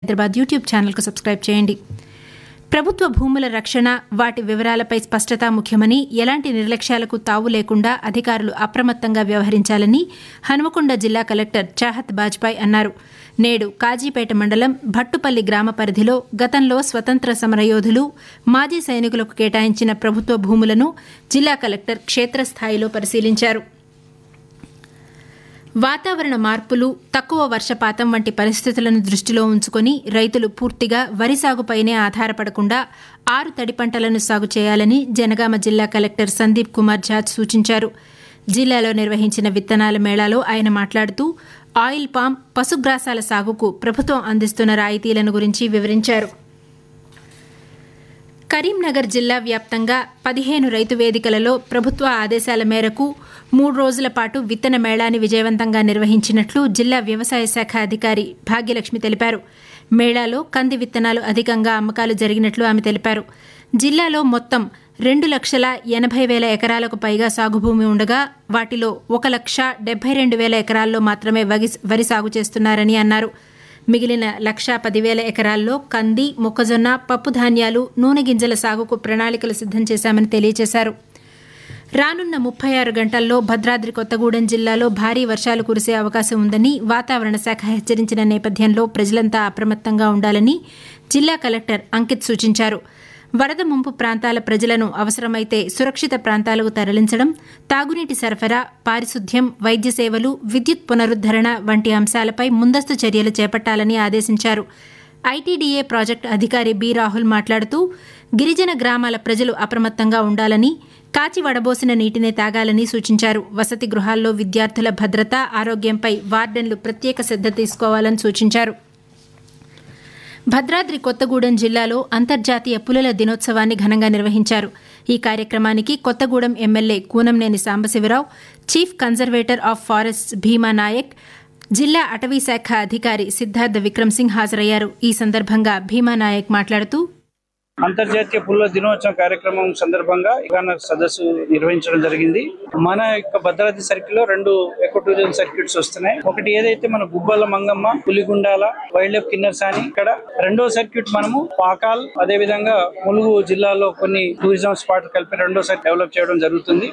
Hyderabad YouTube ఛానల్కు subscribe చేయండి ప్రభుత్వ భూముల రక్షణ వాటి వివరాలపై స్పష్టత ముఖ్యమని ఎలాంటి నిర్లక్ష్యాలకు తావు లేకుండా అధికారులు అప్రమత్తంగా వ్యవహరించాలని హనుమకొండ జిల్లా కలెక్టర్ చాహత్ బాజ్పాయ్ అన్నారు నేడు కాజీపేట మండలం భట్టుపల్లి గ్రామ పరిధిలో గతంలో స్వతంత్ర సమరయోధులు మాజీ సైనికులకు కేటాయించిన ప్రభుత్వ భూములను జిల్లా కలెక్టర్ క్షేత్రస్థాయిలో పరిశీలించారు వాతావరణ మార్పులు తక్కువ వర్షపాతం వంటి పరిస్థితులను దృష్టిలో ఉంచుకుని రైతులు పూర్తిగా వరి సాగుపైనే ఆధారపడకుండా ఆరు తడి పంటలను సాగు చేయాలని జనగామ జిల్లా కలెక్టర్ సందీప్ కుమార్ ఝా సూచించారు జిల్లాలో నిర్వహించిన విత్తనాల మేళాలో ఆయన మాట్లాడుతూ ఆయిల్ పామ్ పశుగ్రాసాల సాగుకు ప్రభుత్వం అందిస్తున్న రాయితీలను గురించి వివరించారు కరీంనగర్ జిల్లా వ్యాప్తంగా పదిహేను రైతు వేదికలలో ప్రభుత్వ ఆదేశాల మేరకు మూడు రోజుల పాటు విత్తన మేళాని విజయవంతంగా నిర్వహించినట్లు జిల్లా వ్యవసాయ శాఖ అధికారి భాగ్యలక్ష్మి తెలిపారు మేళాలో కంది విత్తనాలు అధికంగా అమ్మకాలు జరిగినట్లు ఆమె తెలిపారు జిల్లాలో మొత్తం రెండు లక్షల ఎనభై వేల ఎకరాలకు పైగా సాగు భూమి ఉండగా వాటిలో ఒక లక్ష డెబ్బై రెండు వేల ఎకరాల్లో మాత్రమే వరి సాగు చేస్తున్నారని అన్నారు మిగిలిన లక్షా పదివేల ఎకరాల్లో కంది మొక్కజొన్న పప్పు ధాన్యాలు నూనె గింజల సాగుకు ప్రణాళికలు సిద్దం చేశామని తెలియజేశారు రానున్న ముప్పై ఆరు గంటల్లో భద్రాద్రి కొత్తగూడెం జిల్లాలో భారీ వర్షాలు కురిసే అవకాశం ఉందని వాతావరణ శాఖ హెచ్చరించిన నేపథ్యంలో ప్రజలంతా అప్రమత్తంగా ఉండాలని జిల్లా కలెక్టర్ అంకిత్ సూచించారు వరద ముంపు ప్రాంతాల ప్రజలను అవసరమైతే సురక్షిత ప్రాంతాలకు తరలించడం తాగునీటి సరఫరా పారిశుద్ధ్యం వైద్య సేవలు విద్యుత్ పునరుద్దరణ వంటి అంశాలపై ముందస్తు చర్యలు చేపట్టాలని ఆదేశించారు ఐటీడీఏ ప్రాజెక్టు అధికారి బి రాహుల్ మాట్లాడుతూ గిరిజన గ్రామాల ప్రజలు అప్రమత్తంగా ఉండాలని కాచి వడబోసిన నీటినే తాగాలని సూచించారు వసతి గృహాల్లో విద్యార్థుల భద్రత ఆరోగ్యంపై వార్డెన్లు ప్రత్యేక శ్రద్ధ తీసుకోవాలని సూచించారు భద్రాద్రి కొత్తగూడెం జిల్లాలో అంతర్జాతీయ పులుల దినోత్సవాన్ని ఘనంగా నిర్వహించారు ఈ కార్యక్రమానికి Kothagudem MLA Koonanneni Sambasiva Rao chief conservator of forest Bhima Naik జిల్లా అటవీ శాఖ అధికారి సిద్ధార్థ విక్రమ్ సింగ్ హాజరయ్యారు ఈ సందర్భంగా భీమా నాయక్ మాట్లాడుతూ అంతర్జాతీయ పుల్ల దినోత్సవం కార్యక్రమం సందర్భంగా ఇవాళ సదస్సు నిర్వహించడం జరిగింది మన యొక్క భద్రాద్రి సర్కిల్ లో రెండు ఎకో టూరిజం సర్క్యూట్స్ వస్తున్నాయి ఒకటి ఏదైతే మన గుబ్బల మంగమ్మ పులిగుండాల వైల్డ్ లైఫ్ కిన్నర్స్ అని ఇక్కడ రెండో సర్క్యూట్ మనము పాకాల్ అదే విధంగా ములుగు జిల్లాలో కొన్ని టూరిజం స్పాట్ కలిపి రెండో సైట్ డెవలప్ చేయడం జరుగుతుంది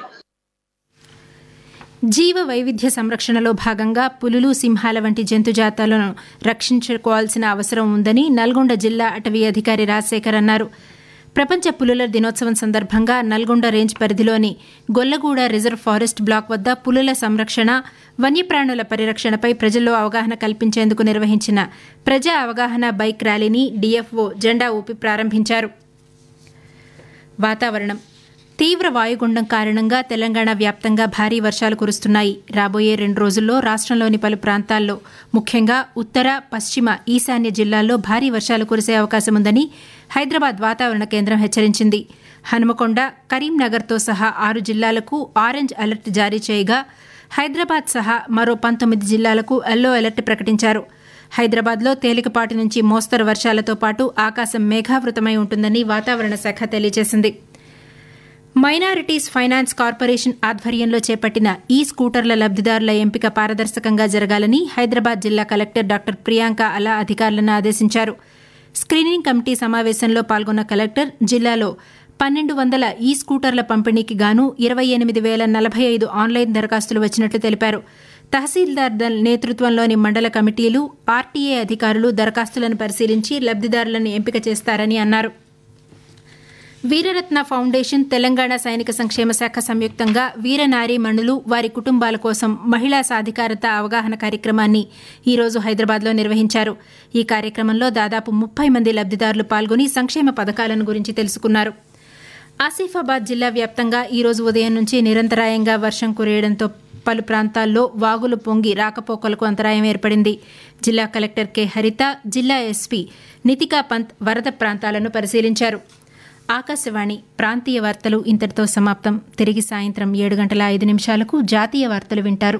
జీవ వైవిధ్య సంరక్షణలో భాగంగా పులులు సింహాల వంటి జంతు జాతాలను రక్షించుకోవాల్సిన అవసరం ఉందని నల్గొండ జిల్లా అటవీ అధికారి రాజశేఖర్ అన్నారు ప్రపంచ పులుల దినోత్సవం సందర్భంగా నల్గొండ రేంజ్ పరిధిలోని గొల్లగూడ రిజర్వ్ ఫారెస్ట్ బ్లాక్ వద్ద పులుల సంరక్షణ వన్యప్రాణుల పరిరక్షణపై ప్రజల్లో అవగాహన కల్పించేందుకు నిర్వహించిన ప్రజా అవగాహన బైక్ ర్యాలీని డీఎఫ్ఓ జెండా ఊపి ప్రారంభించారు వాతావరణం తీవ్ర వాయుగుండం కారణంగా తెలంగాణ వ్యాప్తంగా భారీ వర్షాలు కురుస్తున్నాయి రాబోయే రెండు రోజుల్లో రాష్ట్రంలోని పలు ప్రాంతాల్లో ముఖ్యంగా ఉత్తర పశ్చిమ ఈశాన్య జిల్లాల్లో భారీ వర్షాలు కురిసే అవకాశం ఉందని హైదరాబాద్ వాతావరణ కేంద్రం హెచ్చరించింది హనుమకొండ కరీంనగర్తో సహా ఆరు జిల్లాలకు ఆరెంజ్ అలర్ట్ జారీ చేయగా హైదరాబాద్ సహా మరో పంతొమ్మిది జిల్లాలకు ఎల్లో అలర్ట్ ప్రకటించారు హైదరాబాద్లో తేలికపాటి నుంచి మోస్తరు వర్షాలతో పాటు ఆకాశం మేఘావృతమై ఉంటుందని వాతావరణ శాఖ తెలియజేసింది మైనారిటీస్ ఫైనాన్స్ కార్పొరేషన్ ఆధ్వర్యంలో చేపట్టిన ఈ స్కూటర్ల లబ్దిదారుల ఎంపిక పారదర్శకంగా జరగాలని హైదరాబాద్ జిల్లా కలెక్టర్ డాక్టర్ ప్రియాంక అలా అధికారులను ఆదేశించారు స్క్రీనింగ్ కమిటీ సమావేశంలో పాల్గొన్న కలెక్టర్ జిల్లాలో పన్నెండు వందల ఈ స్కూటర్ల పంపిణీకి గాను ఇరవై ఎనిమిది వేల నలభై ఐదు ఆన్లైన్ దరఖాస్తులు వచ్చినట్లు తెలిపారు తహసీల్దార్ దల్ నేతృత్వంలోని మండల కమిటీలు ఆర్టీఏ అధికారులు దరఖాస్తులను పరిశీలించి లబ్దిదారులను ఎంపిక చేస్తారని అన్నారు వీరరత్న ఫౌండేషన్ తెలంగాణ సైనిక సంక్షేమ శాఖ సంయుక్తంగా వీరనారీమణులు వారి కుటుంబాల కోసం మహిళా సాధికారత అవగాహన కార్యక్రమాన్ని ఈరోజు హైదరాబాద్లో నిర్వహించారు ఈ కార్యక్రమంలో దాదాపు ముప్పై మంది లబ్దిదారులు పాల్గొని సంక్షేమ పథకాలను గురించి తెలుసుకున్నారు ఆసిఫాబాద్ జిల్లా వ్యాప్తంగా ఈరోజు ఉదయం నుంచి నిరంతరాయంగా వర్షం కురియడంతో పలు ప్రాంతాల్లో వాగులు పొంగి రాకపోకలకు అంతరాయం ఏర్పడింది జిల్లా కలెక్టర్ కె హరిత జిల్లా ఎస్పీ నితికా పంత్ వరద ప్రాంతాలను పరిశీలించారు ఆకాశవాణి ప్రాంతీయ వార్తలు ఇంతటితో సమాప్తం తిరిగి సాయంత్రం ఏడు గంటల ఐదు నిమిషాలకు జాతీయ వార్తలు వింటారు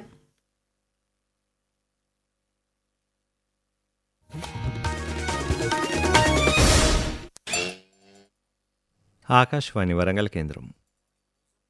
ఆకాశవాణి వరంగల్ కేంద్రం